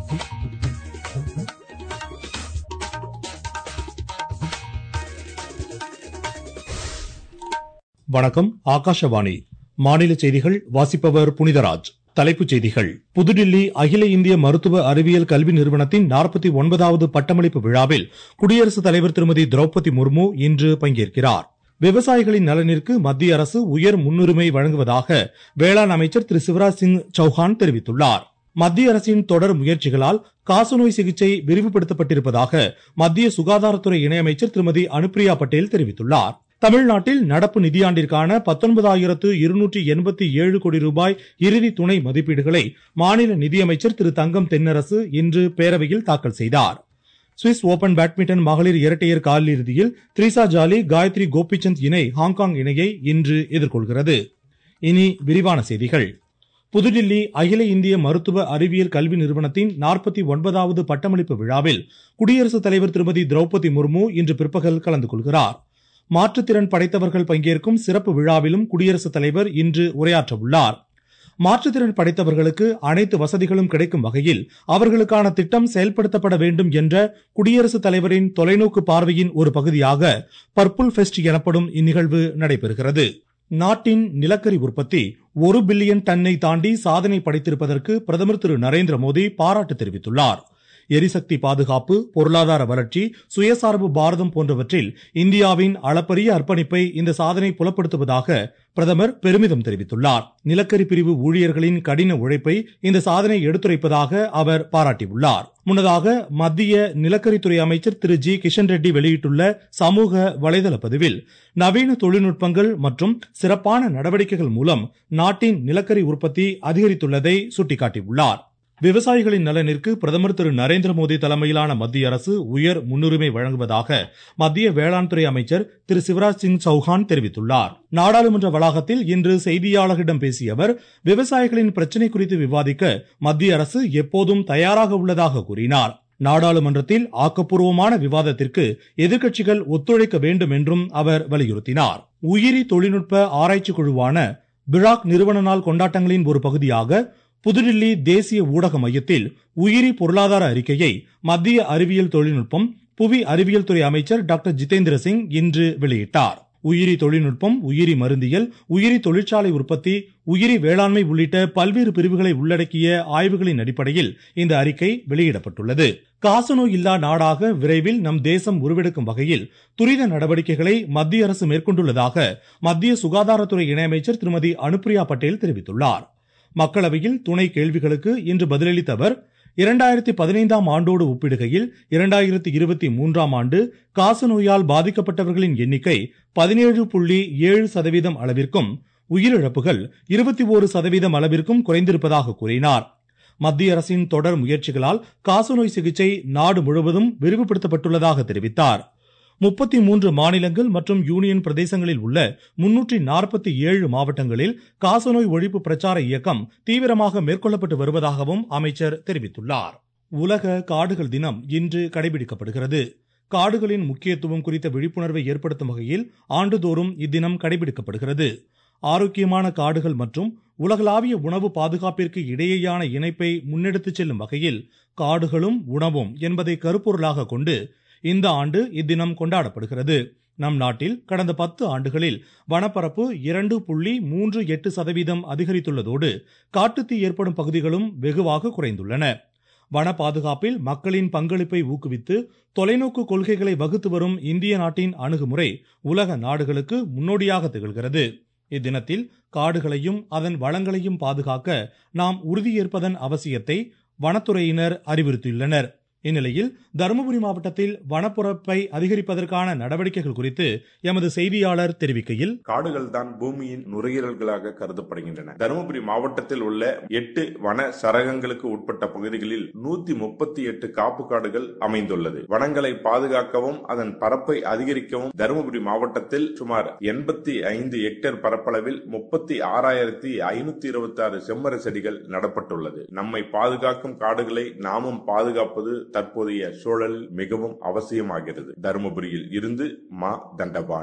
வணக்கம் ஆகாஷவாணி மாநில செய்திகள் வாசிப்பவர் புனிதராஜ் தலைப்புச் செய்திகள் புதுடில்லி அகில இந்திய மருத்துவ அறிவியல் கல்வி நிறுவனத்தின் நாற்பத்தி ஒன்பதாவது பட்டமளிப்பு விழாவில் குடியரசுத் தலைவர் திருமதி திரௌபதி முர்மு இன்று பங்கேற்கிறார் விவசாயிகளின் நலனிற்கு மத்திய அரசு உயர் முன்னுரிமை வழங்குவதாக வேளாண் அமைச்சர் திரு சிவராஜ் சிங் சௌஹான் தெரிவித்துள்ளார் மத்திய அரசின் தொடர் முயற்சிகளால் காசநோய் சிகிச்சை விரிவுபடுத்தப்பட்டிருப்பதாக மத்திய சுகாதாரத்துறை இணையமைச்சர் திருமதி அனுப்பிரியா பட்டேல் தெரிவித்துள்ளார் தமிழ்நாட்டில் நடப்பு நிதியாண்டிற்கான பத்தொன்பதாயிரத்து இருநூற்றி எண்பத்தி ஏழு கோடி ரூபாய் இறுதி துணை மதிப்பீடுகளை மாநில நிதியமைச்சர் திரு தங்கம் தென்னரசு இன்று பேரவையில் தாக்கல் செய்தார் சுவிஸ் ஓபன் பேட்மிண்டன் மகளிர் இரட்டையர் காலிறுதியில் த்ரிசா ஜாலி காயத்ரி கோபிச்சந்த் இணை ஹாங்காங் இணையை இன்று எதிர்கொள்கிறது இனி விரிவான செய்திகள் புதுடில்லி அகில இந்திய மருத்துவ அறிவியல் கல்வி நிறுவனத்தின் நாற்பத்தி ஒன்பதாவது பட்டமளிப்பு விழாவில் குடியரசுத் தலைவர் திருமதி திரௌபதி முர்மு இன்று பிற்பகல் கலந்து கொள்கிறார் மாற்றுத்திறன் படைத்தவர்கள் பங்கேற்கும் சிறப்பு விழாவிலும் குடியரசுத் தலைவர் இன்று உரையாற்ற உள்ளார் மாற்றுத்திறன் படைத்தவர்களுக்கு அனைத்து வசதிகளும் கிடைக்கும் வகையில் அவர்களுக்கான திட்டம் செயல்படுத்தப்பட வேண்டும் என்ற குடியரசுத் தலைவரின் தொலைநோக்கு பார்வையின் ஒரு பகுதியாக பர்பிள் ஃபெஸ்ட் எனப்படும் இந்நிகழ்வு நடைபெறுகிறது நாட்டின் நிலக்கரி உற்பத்தி ஒரு பில்லியன் டன்னை தாண்டி சாதனை படைத்திருப்பதற்கு பிரதமர் திரு நரேந்திர மோடி பாராட்டு தெரிவித்துள்ளார் எரிசக்தி பாதுகாப்பு பொருளாதார வளர்ச்சி சுயசார்பு பாரதம் போன்றவற்றில் இந்தியாவின் அளப்பரிய அர்ப்பணிப்பை இந்த சாதனை புலப்படுத்துவதாக பிரதமர் பெருமிதம் தெரிவித்துள்ளார் நிலக்கரி பிரிவு ஊழியர்களின் கடின உழைப்பை இந்த சாதனை எடுத்துரைப்பதாக அவர் பாராட்டியுள்ளார் முன்னதாக மத்திய நிலக்கரித்துறை அமைச்சர் திரு ஜி கிஷன் ரெட்டி வெளியிட்டுள்ள சமூக வலைதள பதிவில் நவீன தொழில்நுட்பங்கள் மற்றும் சிறப்பான நடவடிக்கைகள் மூலம் நாட்டின் நிலக்கரி உற்பத்தி அதிகரித்துள்ளதை சுட்டிக்காட்டியுள்ளார் விவசாயிகளின் நலனிற்கு பிரதமர் திரு நரேந்திர மோடி தலைமையிலான மத்திய அரசு உயர் முன்னுரிமை வழங்குவதாக மத்திய வேளாண் துறை அமைச்சர் திரு சிவராஜ் சிங் சௌஹான் தெரிவித்துள்ளார் நாடாளுமன்ற வளாகத்தில் இன்று செய்தியாளர்களிடம் பேசிய அவர் விவசாயிகளின் பிரச்சினை குறித்து விவாதிக்க மத்திய அரசு எப்போதும் தயாராக உள்ளதாக கூறினார் நாடாளுமன்றத்தில் ஆக்கப்பூர்வமான விவாதத்திற்கு எதிர்க்கட்சிகள் ஒத்துழைக்க வேண்டும் என்றும் அவர் வலியுறுத்தினார் உயிரி தொழில்நுட்ப ஆராய்ச்சி குழுவான பிராக் நிறுவன நாள் கொண்டாட்டங்களின் ஒரு பகுதியாக புதுடில்லி தேசிய ஊடக மையத்தில் உயிரி பொருளாதார அறிக்கையை மத்திய அறிவியல் தொழில்நுட்பம் புவி அறிவியல் துறை அமைச்சர் டாக்டர் ஜிதேந்திர சிங் இன்று வெளியிட்டார் உயிரி தொழில்நுட்பம் உயிரி மருந்தியல் உயிரி தொழிற்சாலை உற்பத்தி உயிரி வேளாண்மை உள்ளிட்ட பல்வேறு பிரிவுகளை உள்ளடக்கிய ஆய்வுகளின் அடிப்படையில் இந்த அறிக்கை வெளியிடப்பட்டுள்ளது காசநோய் இல்லா நாடாக விரைவில் நம் தேசம் உருவெடுக்கும் வகையில் துரித நடவடிக்கைகளை மத்திய அரசு மேற்கொண்டுள்ளதாக மத்திய சுகாதாரத்துறை இணையமைச்சர் திருமதி அனுப்பிரியா பட்டேல் தெரிவித்துள்ளார் மக்களவையில் துணை கேள்விகளுக்கு இன்று பதிலளித்த அவர் இரண்டாயிரத்தி பதினைந்தாம் ஆண்டோடு ஒப்பிடுகையில் இரண்டாயிரத்தி இருபத்தி மூன்றாம் ஆண்டு காசநோயால் பாதிக்கப்பட்டவர்களின் எண்ணிக்கை பதினேழு புள்ளி ஏழு சதவீதம் அளவிற்கும் உயிரிழப்புகள் இருபத்தி ஓரு சதவீதம் அளவிற்கும் குறைந்திருப்பதாக கூறினார் மத்திய அரசின் தொடர் முயற்சிகளால் காசநோய் சிகிச்சை நாடு முழுவதும் விரிவுபடுத்தப்பட்டுள்ளதாக தெரிவித்தார் முப்பத்தி மூன்று மாநிலங்கள் மற்றும் யூனியன் பிரதேசங்களில் உள்ள முன்னூற்றி நாற்பத்தி ஏழு மாவட்டங்களில் காசநோய் ஒழிப்பு பிரச்சார இயக்கம் தீவிரமாக மேற்கொள்ளப்பட்டு வருவதாகவும் அமைச்சர் தெரிவித்துள்ளார் உலக காடுகள் தினம் இன்று கடைபிடிக்கப்படுகிறது காடுகளின் முக்கியத்துவம் குறித்த விழிப்புணர்வை ஏற்படுத்தும் வகையில் ஆண்டுதோறும் இத்தினம் கடைபிடிக்கப்படுகிறது ஆரோக்கியமான காடுகள் மற்றும் உலகளாவிய உணவு பாதுகாப்பிற்கு இடையேயான இணைப்பை முன்னெடுத்துச் செல்லும் வகையில் காடுகளும் உணவும் என்பதை கருப்பொருளாக கொண்டு இந்த ஆண்டு இத்தினம் கொண்டாடப்படுகிறது நம் நாட்டில் கடந்த பத்து ஆண்டுகளில் வனப்பரப்பு இரண்டு புள்ளி மூன்று எட்டு சதவீதம் அதிகரித்துள்ளதோடு காட்டுத்தீ ஏற்படும் பகுதிகளும் வெகுவாக குறைந்துள்ளன வன பாதுகாப்பில் மக்களின் பங்களிப்பை ஊக்குவித்து தொலைநோக்கு கொள்கைகளை வகுத்து வரும் இந்திய நாட்டின் அணுகுமுறை உலக நாடுகளுக்கு முன்னோடியாக திகழ்கிறது இத்தினத்தில் காடுகளையும் அதன் வளங்களையும் பாதுகாக்க நாம் உறுதியேற்பதன் அவசியத்தை வனத்துறையினர் அறிவுறுத்தியுள்ளனர் இந்நிலையில் தருமபுரி மாவட்டத்தில் வனப்புறப்பை அதிகரிப்பதற்கான நடவடிக்கைகள் குறித்து எமது செய்தியாளர் தெரிவிக்கையில் காடுகள் தான் பூமியின் நுரையீரல்களாக கருதப்படுகின்றன தருமபுரி மாவட்டத்தில் உள்ள எட்டு வன சரகங்களுக்கு உட்பட்ட பகுதிகளில் நூத்தி முப்பத்தி எட்டு காப்பு காடுகள் அமைந்துள்ளது வனங்களை பாதுகாக்கவும் அதன் பரப்பை அதிகரிக்கவும் தருமபுரி மாவட்டத்தில் சுமார் எண்பத்தி ஐந்து ஹெக்டேர் பரப்பளவில் முப்பத்தி ஆறாயிரத்தி ஐநூத்தி இருபத்தி ஆறு செம்மர செடிகள் நடப்பட்டுள்ளது நம்மை பாதுகாக்கும் காடுகளை நாமும் பாதுகாப்பது தற்போதைய சூழலில் மிகவும் அவசியமாகிறது தருமபுரியில் இருந்து மா தண்டபாணி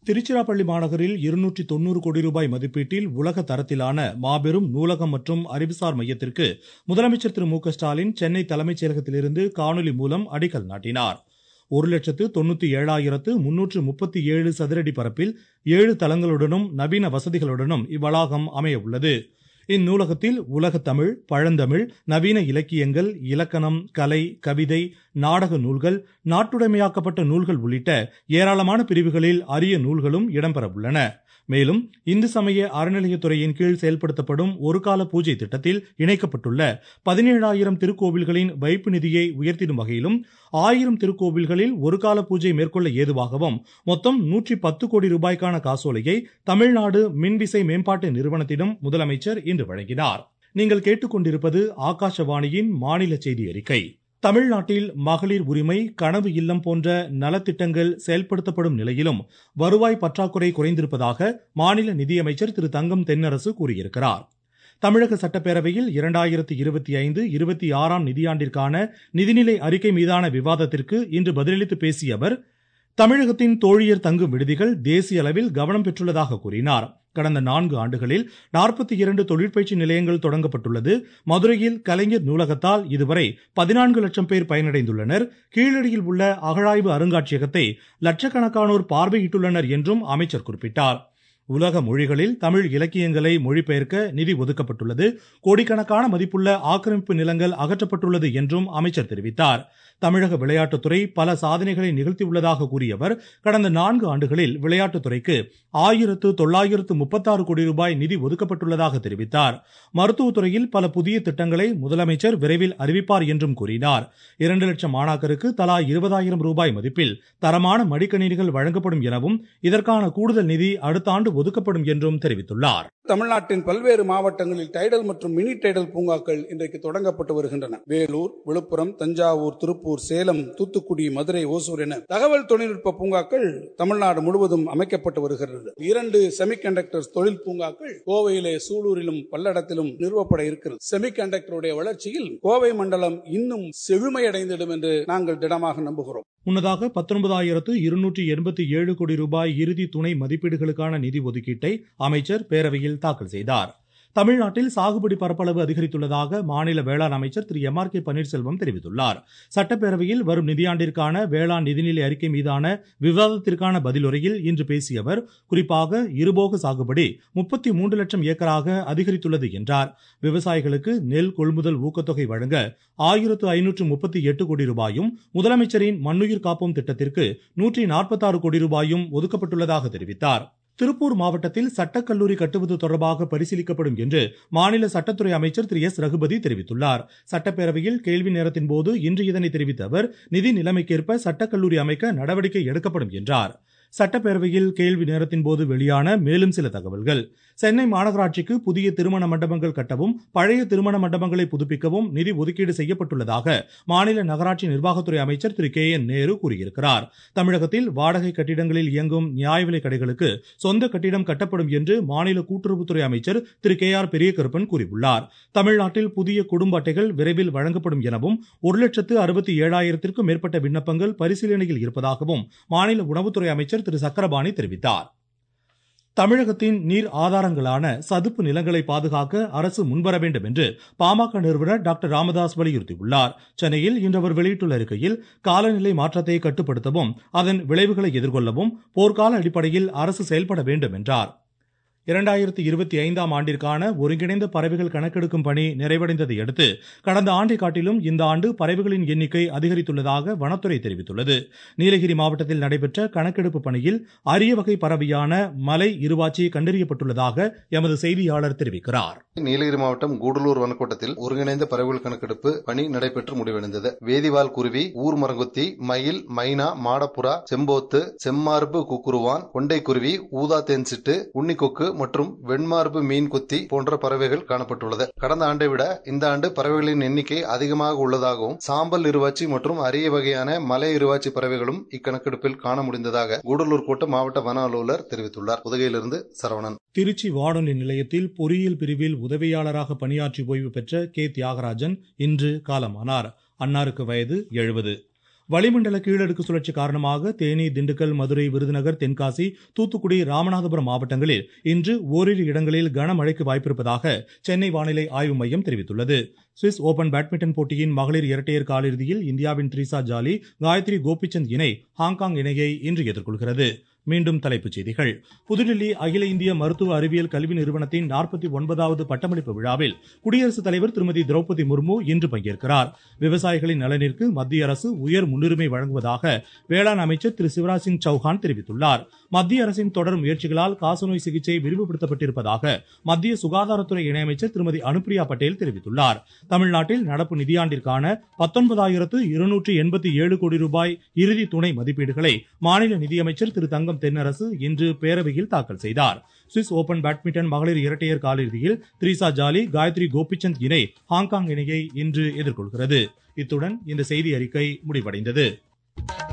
திருச்சிராப்பள்ளி மாநகரில் இருநூற்றி தொண்ணூறு கோடி ரூபாய் மதிப்பீட்டில் உலக தரத்திலான மாபெரும் நூலகம் மற்றும் அறிவுசார் மையத்திற்கு முதலமைச்சர் திரு மு க ஸ்டாலின் சென்னை தலைமைச் செயலகத்திலிருந்து காணொலி மூலம் அடிக்கல் நாட்டினார் ஒரு லட்சத்து தொண்ணூத்தி ஏழாயிரத்து முன்னூற்று முப்பத்தி ஏழு சதுரடி பரப்பில் ஏழு தளங்களுடனும் நவீன வசதிகளுடனும் இவ்வளாகம் அமைய உள்ளது இந்நூலகத்தில் உலகத் தமிழ் பழந்தமிழ் நவீன இலக்கியங்கள் இலக்கணம் கலை கவிதை நாடக நூல்கள் நாட்டுடைமையாக்கப்பட்ட நூல்கள் உள்ளிட்ட ஏராளமான பிரிவுகளில் அரிய நூல்களும் இடம்பெற உள்ளன மேலும் இந்து சமய அறநிலையத்துறையின் கீழ் செயல்படுத்தப்படும் ஒரு கால பூஜை திட்டத்தில் இணைக்கப்பட்டுள்ள பதினேழாயிரம் திருக்கோவில்களின் வைப்பு நிதியை உயர்த்திடும் வகையிலும் ஆயிரம் திருக்கோவில்களில் ஒரு கால பூஜை மேற்கொள்ள ஏதுவாகவும் மொத்தம் நூற்றி பத்து கோடி ரூபாய்க்கான காசோலையை தமிழ்நாடு மின்விசை மேம்பாட்டு நிறுவனத்திடம் முதலமைச்சர் இன்று வழங்கினார் நீங்கள் கேட்டுக்கொண்டிருப்பது ஆகாஷவாணியின் மாநில செய்தி அறிக்கை தமிழ்நாட்டில் மகளிர் உரிமை கனவு இல்லம் போன்ற நலத்திட்டங்கள் செயல்படுத்தப்படும் நிலையிலும் வருவாய் பற்றாக்குறை குறைந்திருப்பதாக மாநில நிதியமைச்சர் திரு தங்கம் தென்னரசு கூறியிருக்கிறார் தமிழக சட்டப்பேரவையில் இரண்டாயிரத்தி இருபத்தி ஐந்து இருபத்தி ஆறாம் நிதியாண்டிற்கான நிதிநிலை அறிக்கை மீதான விவாதத்திற்கு இன்று பதிலளித்து பேசிய அவர் தமிழகத்தின் தோழியர் தங்கும் விடுதிகள் தேசிய அளவில் கவனம் பெற்றுள்ளதாக கூறினார் கடந்த நான்கு ஆண்டுகளில் நாற்பத்தி இரண்டு தொழிற்பயிற்சி நிலையங்கள் தொடங்கப்பட்டுள்ளது மதுரையில் கலைஞர் நூலகத்தால் இதுவரை பதினான்கு லட்சம் பேர் பயனடைந்துள்ளனர் கீழடியில் உள்ள அகழாய்வு அருங்காட்சியகத்தை லட்சக்கணக்கானோர் பார்வையிட்டுள்ளனர் என்றும் அமைச்சர் குறிப்பிட்டார் உலக மொழிகளில் தமிழ் இலக்கியங்களை மொழிபெயர்க்க நிதி ஒதுக்கப்பட்டுள்ளது கோடிக்கணக்கான மதிப்புள்ள ஆக்கிரமிப்பு நிலங்கள் அகற்றப்பட்டுள்ளது என்றும் அமைச்சர் தெரிவித்தார் தமிழக விளையாட்டுத்துறை பல சாதனைகளை நிகழ்த்தியுள்ளதாக கூறிய அவர் கடந்த நான்கு ஆண்டுகளில் விளையாட்டுத்துறைக்கு ஆயிரத்து தொள்ளாயிரத்து முப்பத்தாறு கோடி ரூபாய் நிதி ஒதுக்கப்பட்டுள்ளதாக தெரிவித்தார் மருத்துவத்துறையில் பல புதிய திட்டங்களை முதலமைச்சர் விரைவில் அறிவிப்பார் என்றும் கூறினார் இரண்டு லட்சம் மாணாக்கருக்கு தலா இருபதாயிரம் ரூபாய் மதிப்பில் தரமான மடிக்கணினிகள் வழங்கப்படும் எனவும் இதற்கான கூடுதல் நிதி அடுத்த ஆண்டு ஒதுக்கப்படும் என்றும் தெரிவித்துள்ளார் தமிழ்நாட்டின் பல்வேறு மாவட்டங்களில் டைடல் மற்றும் மினி டைடல் பூங்காக்கள் இன்றைக்கு தொடங்கப்பட்டு வருகின்றன வேலூர் விழுப்புரம் தஞ்சாவூர் திருப்பூர் சேலம் தூத்துக்குடி மதுரை ஓசூர் என தகவல் தொழில்நுட்ப பூங்காக்கள் தமிழ்நாடு முழுவதும் அமைக்கப்பட்டு வருகிறது இரண்டு செமிகண்டக்டர் தொழில் பூங்காக்கள் கோவையிலே சூலூரிலும் பல்லடத்திலும் நிறுவப்பட இருக்கிறது செமிகண்டக்டருடைய வளர்ச்சியில் கோவை மண்டலம் இன்னும் செழுமையடைந்திடும் என்று நாங்கள் திடமாக நம்புகிறோம் முன்னதாக பத்தொன்பதாயிரத்து இருநூற்றி எண்பத்தி ஏழு கோடி ரூபாய் இறுதி துணை மதிப்பீடுகளுக்கான நிதி ஒதுக்கீட்டை அமைச்சர் பேரவையில் தாக்கல் செய்தார் தமிழ்நாட்டில் சாகுபடி பரப்பளவு அதிகரித்துள்ளதாக மாநில வேளாண் அமைச்சர் Thiru M R K Panneerselvam தெரிவித்துள்ளார் சட்டப்பேரவையில் வரும் நிதியாண்டிற்கான வேளாண் நிதிநிலை அறிக்கை மீதான விவாதத்திற்கான பதிலுரையில் இன்று பேசிய அவர் குறிப்பாக இருபோக சாகுபடி முப்பத்தி மூன்று லட்சம் ஏக்கராக அதிகரித்துள்ளது என்றார் விவசாயிகளுக்கு நெல் கொள்முதல் ஊக்கத்தொகை வழங்க ஆயிரத்து ஐநூற்று முப்பத்தி எட்டு கோடி ரூபாயும் முதலமைச்சரின் மண்ணுயிர் காப்போம் திட்டத்திற்கு நூற்றி நாற்பத்தாறு கோடி ரூபாயும் ஒதுக்கப்பட்டுள்ளதாக தெரிவித்தார் திருப்பூர் மாவட்டத்தில் சட்டக்கல்லூரி கட்டுவது தொடர்பாக பரிசீலிக்கப்படும் என்று மாநில சட்டத்துறை அமைச்சர் திரு எஸ் ரகுபதி தெரிவித்துள்ளார் சட்டப்பேரவையில் கேள்வி நேரத்தின் போது இன்று இதனை தெரிவித்த அவர் நிதி நிலைமைக்கேற்ப சட்டக்கல்லூரி அமைக்க நடவடிக்கை எடுக்கப்படும் என்றார் சட்டப்பேரவையில் கேள்வி நேரத்தின் போது வெளியான மேலும் சில தகவல்கள் சென்னை மாநகராட்சிக்கு புதிய திருமண மண்டபங்கள் கட்டவும் பழைய திருமண மண்டபங்களை புதுப்பிக்கவும் நிதி ஒதுக்கீடு செய்யப்பட்டுள்ளதாக மாநில நகராட்சி நிர்வாகத்துறை அமைச்சர் திரு கே என் நேரு கூறியிருக்கிறார் தமிழகத்தில் வாடகை கட்டிடங்களில் இயங்கும் நியாய விலை கடைகளுக்கு சொந்த கட்டிடம் கட்டப்படும் என்று மாநில கூட்டுறவுத்துறை அமைச்சர் திரு கே ஆர் பெரியகருப்பன் கூறியுள்ளார் தமிழ்நாட்டில் புதிய குடும்ப அட்டைகள் விரைவில் வழங்கப்படும் எனவும் ஒரு லட்சத்து அறுபத்தி ஏழாயிரத்திற்கும் மேற்பட்ட விண்ணப்பங்கள் பரிசீலனையில் இருப்பதாகவும் மாநில உணவுத்துறை அமைச்சர் திரு சக்கரபாணி தெரிவித்தார் தமிழகத்தின் நீர் ஆதாரங்களான சதுப்பு நிலங்களை பாதுகாக்க அரசு முன்வர வேண்டும் என்று பாமக நிறுவனர் டாக்டர் ராமதாஸ் வலியுறுத்தியுள்ளார் சென்னையில் இன்று அவர் வெளியிட்டுள்ள அறிக்கையில் காலநிலை மாற்றத்தை கட்டுப்படுத்தவும் அதன் விளைவுகளை எதிர்கொள்ளவும் போர்க்கால அடிப்படையில் அரசு செயல்பட வேண்டும் என்றார் இரண்டாயிரத்தி இருபத்தி ஐந்தாம் ஆண்டிற்கான ஒருங்கிணைந்த பறவைகள் கணக்கெடுக்கும் பணி நிறைவடைந்ததை அடுத்து கடந்த ஆண்டை காட்டிலும் இந்த ஆண்டு பறவைகளின் எண்ணிக்கை அதிகரித்துள்ளதாக வனத்துறை தெரிவித்துள்ளது நீலகிரி மாவட்டத்தில் நடைபெற்ற கணக்கெடுப்பு பணியில் அரிய வகை பறவையான மலை இருவாச்சி கண்டறியப்பட்டுள்ளதாக எமது செய்தியாளர் தெரிவிக்கிறார் நீலகிரி மாவட்டம் கூடலூர் வனக்கோட்டத்தில் ஒருங்கிணைந்த பறவைகள் கணக்கெடுப்பு பணி நடைபெற்று முடிவடைந்தது வேதிவால் குருவி ஊர் மரங்கொத்தி மயில் மைனா மாடப்புறா செம்போத்து செம்மார்பு குக்குருவான் கொண்டை குருவி ஊதா தேன்சிட்டு உன்னிக்கொக்கு மற்றும் வெண்மார்பு மீன் கொத்தி போன்ற பறவைகள் காணப்பட்டுள்ளது கடந்த ஆண்டை விட இந்த ஆண்டு பறவைகளின் எண்ணிக்கை அதிகமாக உள்ளதாகவும் சாம்பல் இருவாச்சி மற்றும் அரிய வகையான மலை இருவாச்சி பறவைகளும் இக்கணக்கெடுப்பில் காண முடிந்ததாக கூடலூர் கோட்ட மாவட்ட வன அலுவலர் தெரிவித்துள்ளார் உதகையிலிருந்து சரவணன் திருச்சி வானொலி நிலையத்தில் பொறியியல் பிரிவில் உதவியாளராக பணியாற்றி ஓய்வு பெற்ற கே தியாகராஜன் இன்று காலமானார் அன்னாருக்கு வயது எழுபது வளிமண்டல கீழடுக்கு சுழற்சி காரணமாக தேனி திண்டுக்கல் மதுரை விருதுநகர் தென்காசி தூத்துக்குடி ராமநாதபுரம் மாவட்டங்களில் இன்று ஓரிரு இடங்களில் கனமழைக்கு வாய்ப்பிருப்பதாக சென்னை வானிலை ஆய்வு மையம் தெரிவித்துள்ளது சுவிஸ் ஓபன் பேட்மிண்டன் போட்டியின் மகளிர் இரட்டையர் காலிறுதியில் இந்தியாவின் த்ரிசா ஜாலி காயத்ரி கோபிச்சந்த் இணை ஹாங்காங் இணையை இன்று எதிர்கொள்கிறது மீண்டும் தலைப்புச் செய்திகள் புதுடில்லி அகில இந்திய மருத்துவ அறிவியல் கல்வி நிறுவனத்தின் நாற்பத்தி ஒன்பதாவது பட்டமளிப்பு விழாவில் குடியரசுத் தலைவர் திருமதி திரௌபதி முர்மு இன்று பங்கேற்கிறார் விவசாயிகளின் நலனிற்கு மத்திய அரசு உயர் முன்னுரிமை வழங்குவதாக வேளாண் அமைச்சர் திரு சிவராஜ் சிங் சௌஹான் தெரிவித்துள்ளார் மத்திய அரசின் தொடர் முயற்சிகளால் காசநோய் சிகிச்சை விரிவுபடுத்தப்பட்டிருப்பதாக மத்திய சுகாதாரத்துறை இணையமைச்சர் திருமதி அனுப்பிரியா பட்டேல் தெரிவித்துள்ளார் தமிழ்நாட்டில் நடப்பு நிதியாண்டிற்கான பத்தொன்பதாயிரத்து இருநூற்று எண்பத்தி ஏழு கோடி ரூபாய் இறுதி துணை மதிப்பீடுகளை மாநில நிதியமைச்சர் திரு தங்கம் தென்னரசு இன்று பேரவையில் தாக்கல் செய்தார் சுவிஸ் ஓபன் பேட்மிண்டன் மகளிர் இரட்டையர் காலிறுதியில் த்ரிசா ஜாலி காயத்ரி கோபிச்சந்த் இணை ஹாங்காங் இணையை இன்று எதிர்கொள்கிறது இத்துடன் இந்த செய்தி அறிக்கை முடிவடைந்தது